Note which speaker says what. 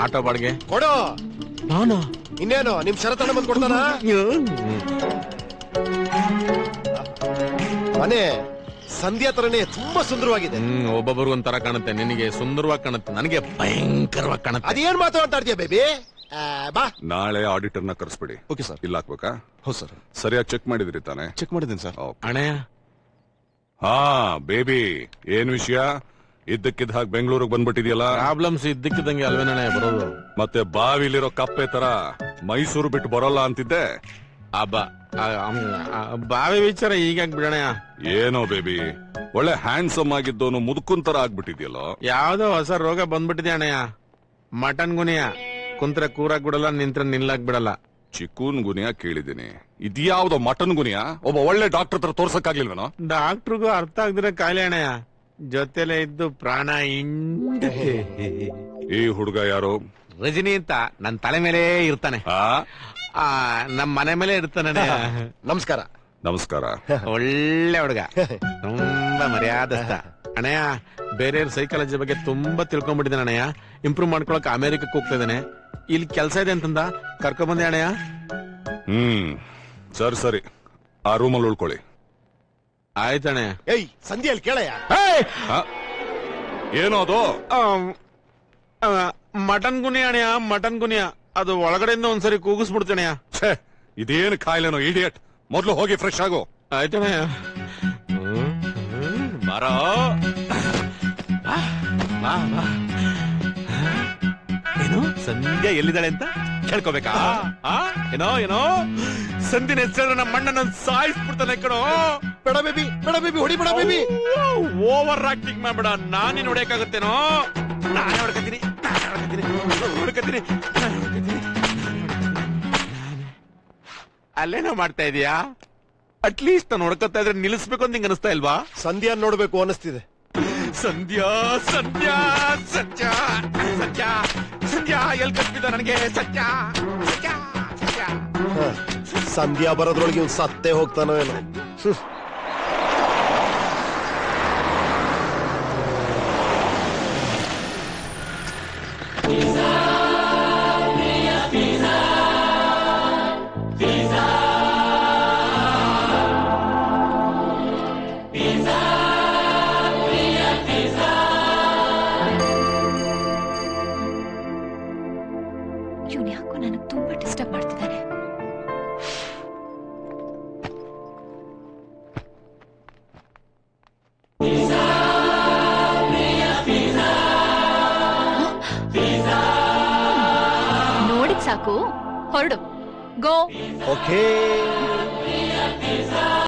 Speaker 1: Auto ಬಾಡಿಗೆ
Speaker 2: ಕೊಡು
Speaker 1: ನಾನಾ
Speaker 2: ಇನ್ನೇನು ನಿಮ್ ಶರತಣ್ಣ ಬಂದ್ ಕೊಡ್ತಾನ ಮನೆ ಸಂಧ್ಯಾ ತರನೇ ತುಂಬಾ ಸುಂದರವಾಗಿದೆ
Speaker 1: ಹ್ಮ್ ಒಬ್ಬೊಬ್ರಿಗೆ ಒಂಥರ ಕಾಣುತ್ತೆ ನಿನಗೆ ಸುಂದರವಾಗಿ ಕಾಣುತ್ತೆ ನನಗೆ ಭಯಂಕರವಾಗಿ ಕಾಣುತ್ತೆ
Speaker 2: ಅದೇನ್ ಮಾತು ಮಾತಾಡ್ತೀಯ ಬೇಬಿ ಬಾ
Speaker 3: ನಾಳೆ ಆಡಿಟರ್ ನ ಕರೆಸ್ಬಿಡಿ
Speaker 4: ಓಕೆ ಸರ್
Speaker 3: ಇಲ್ಲ ಹಾಕ್ಬೇಕಾ
Speaker 4: ಹೌದು ಸರ್
Speaker 3: ಸರಿಯಾಗಿ ಚೆಕ್ ಮಾಡಿದ್ರಿ ತಾನೆ
Speaker 4: ಚೆಕ್ ಮಾಡಿದ್ದೀನಿ ಸರ್
Speaker 3: ಓಕೆ.
Speaker 1: ಅಣ್ಣಯ್ಯ
Speaker 3: ಹಾ ಬೇಬಿ ಏನ್ ವಿಷಯ ಇದ್ದಕ್ಕಿದ್ದ ಹಾಗೆ ಬೆಂಗಳೂರಿಗೆ ಬಂದ್ಬಿಟ್ಟಿದ್ಯಲ್ಲ
Speaker 1: ಪ್ರಾಬ್ಲಮ್ಸ್ ಇದ್ದಕ್ಕಿದ್ದಂಗೆ ಅಲ್ವೇನಣ್ಣ ಬರೋದು
Speaker 3: ಮತ್ತೆ ಬಾವಿಲಿರೋ ಕಪ್ಪೆ ತರ ಮೈಸೂರು ಬಿಟ್ಟು ಬರೋಲ್ಲ ಅಂತಿದ್ದೆ
Speaker 1: ಅಬ್ಬ ಆ, ಅಮ್, ಆ, ಬಾವಿ ವಿಚಾರ ಈಗಾಗ್ ಬಿಡಣಯ್ಯ
Speaker 3: ಏನೋ ಬೇಬಿ ಒಳ್ಳೆ ಹ್ಯಾಂಡ್ಸಮ್ ಆಗಿದ್ದವನು ಮುದುಕುನ್ ತರ ಆಗ್ಬಿಟ್ಟಿದ್ಯಲ್ಲೋ
Speaker 1: ಯಾವ್ದೋ ಹೊಸ ರೋಗ ಬಂದ್ಬಿಟ್ಟಿದೆ ಅಣ್ಣಯ್ಯ ಮಟನ್ ಗುನಿಯ ಕುಂತ್ರೆ ಕೂರಾಕ್ ಬಿಡಲ್ಲ ನಿಂತ್ರೆ ನಿಲ್ಲಕ್ ಬಿಡಲ್ಲ
Speaker 3: ಚಿಕೂನ್ ಗುನಿಯಾ ಕೇಳಿದ್ದೀನಿ ಇದ್ಯಾವ್ದೋ ಮಟನ್ ಗುನಿಯಾ ಒಬ್ಬ ಒಳ್ಳೆ ಡಾಕ್ಟರ್ ಹತ್ರ ತೋರ್ಸಕ್ಕಾಗ್ಲಿಲ್ವೇನೋ
Speaker 1: ಡಾಕ್ಟ್ರಿಗೂ ಅರ್ಥ ಆಗದಿರೋ ಕಾಯಿಲೆ ಅಣ್ಣಯ್ಯ ಜೊತೆಲೆ ಇದ್ದು ಪ್ರಾಣ ಇಂಡ
Speaker 3: ಈ ಹುಡುಗ ಯಾರು
Speaker 1: ರಜನಿ ಅಂತ ನನ್ ತಲೆ ಮೇಲೆ ಇರ್ತಾನೆ
Speaker 3: ಆ
Speaker 1: ಆ ನಮ್ ಮನೆ ಮೇಲೆ ಇರ್ತಾನೆ ಅಣ್ಣಯ್ಯ.
Speaker 2: ನಮಸ್ಕಾರ
Speaker 3: ನಮಸ್ಕಾರ
Speaker 1: ಒಳ್ಳೆ ಹುಡುಗ ತುಂಬಾ ಮರ್ಯಾದಸ್ತ ಅಣ್ಣಯ್ಯ ಬೇರೆಯವ್ರ ಸೈಕಾಲಜಿ ಬಗ್ಗೆ ತುಂಬಾ ತಿಳ್ಕೊಂಡ್ಬಿಟ್ಟಿದ್ದಾನೆ ಅಣ್ಣಯ್ಯ ಇಂಪ್ರೂವ್ ಮಾಡ್ಕೊಳಕ್ ಅಮೆರಿಕಕ್ಕೆ ಹೋಗ್ತಾ ಇದ್ದಾನೆ ಇಲ್ಲಿ ಕೆಲಸ ಇದೆ ಅಂತಂದ ಕರ್ಕೊಂಡ್ ಬಂದೆ ಅಣ್ಣಯ್ಯ
Speaker 3: ಹ್ಮ್ ಸರಿ ಸರಿ ಆ ರೂಮಲ್ಲಿ ಉಳ್ಕೊಳ್ಳಿ
Speaker 1: ಆಯ್ತಣ್ಣ
Speaker 2: ಏಯ್ ಸಂಧ್ಯೆಯಲ್ಲಿ ಕೇಳಯ್ಯ
Speaker 3: ಆ? ಏನೋ ಅದು
Speaker 1: ಮಟನ್ ಗುನಿಯ ಅಣ್ಣಯ್ಯ ಮಟನ್ ಗುನಿಯ ಅದು ಒಳಗಡೆಯಿಂದ ಒಂದ್ಸರಿ ಕೂಗಿಸ್ಬಿಡ್ತಾಣಯ್ಯ
Speaker 3: ಛೇ ಇದೇನು ಕಾಯಿಲೆನೋ ಇಡಿಯಟ್ ಮೊದ್ಲು ಹೋಗಿ ಫ್ರೆಶ್ ಆಗು
Speaker 1: ಆಯ್ತಣ್ಣಯ್ಯ ಬರೋ ಬಾ, ಬಾ, ಬಾ. ಏನು ಸಂಧ್ಯಾ ಎಲ್ಲಿದ್ದಾಳೆ ಅಂತ ಕೇಳ್ಕೋಬೇಕಾ ಆ? ಏನೋ ಏನೋ ಸಂಧಿನ ಹೆಸರು ನಮ್ಮ ಮಣ್ಣನ ಸಾಯಿಸ್ಬಿಡ್ತಾನೆ ಕಣೋ
Speaker 2: ಬೇಡ ಬೇಬಿ ಬೇಡ ಬೇಬಿ ಹೊಡಿ ಬೇಡ ಬೇಬಿ
Speaker 1: ಓವರ್ ಆಕ್ಟಿಂಗ್ ಮಾಡ್ಬೇಡ ನಾನೇನ್ ಹೊಡೆಯಕ್ಕಾಗತ್ತೇನೋ ನಾನೇ ಹೊಡ್ಕತೀನಿ ನಾನೇ ಹೊಡ್ಕತೀನಿ ಹೊಡ್ಕತೀನಿ ನಾನೇ ಹೊಡ್ಕತೀನಿ. ಅಲ್ಲೇನೋ ಮಾಡ್ತಾ ಇದೀಯಾ ಅಟ್ಲೀಸ್ಟ್ ನಾನು ಹೊಡ್ಕೊತಾ ಇದ್ರೆ ನಿಲ್ಲಿಸ್ಬೇಕು ಅಂತ ನಿಂಗೆ ಅನಿಸ್ತಾ ಇಲ್ವಾ
Speaker 2: ಸಂಧ್ಯಾ ನೋಡ್ಬೇಕು ಅನಿಸ್ತಿದೆ
Speaker 1: ಸಂಧ್ಯಾ ಸಂಧ್ಯಾ ಸಂಧ್ಯಾ ಸಂಧ್ಯಾ ಸಂಧ್ಯಾ ಎಲ್ ಕಟ್ಬಿದ್ದ ನನಗೆ ಸಂಧ್ಯಾ ಸಂಧ್ಯಾ ಸಂಧ್ಯಾ
Speaker 2: ಹ. ಸಂಧ್ಯಾ ಬರೋದ್ರೊಳಗೆ ಇವ್ನು ಸತ್ತೇ ಹೋಗ್ತಾನೋ ಏನೋ ಹ್ಮ್.
Speaker 5: ಇವ್ನು ಯಾಕೋ ನನಗೆ ತುಂಬಾ ಡಿಸ್ಟರ್ಬ್ ಮಾಡ್ತಿದ್ದಾನೆ ನೋಡಿದ್ ಸಾಕು ಹೊರಡು ಗೋ
Speaker 2: ಓಕೆ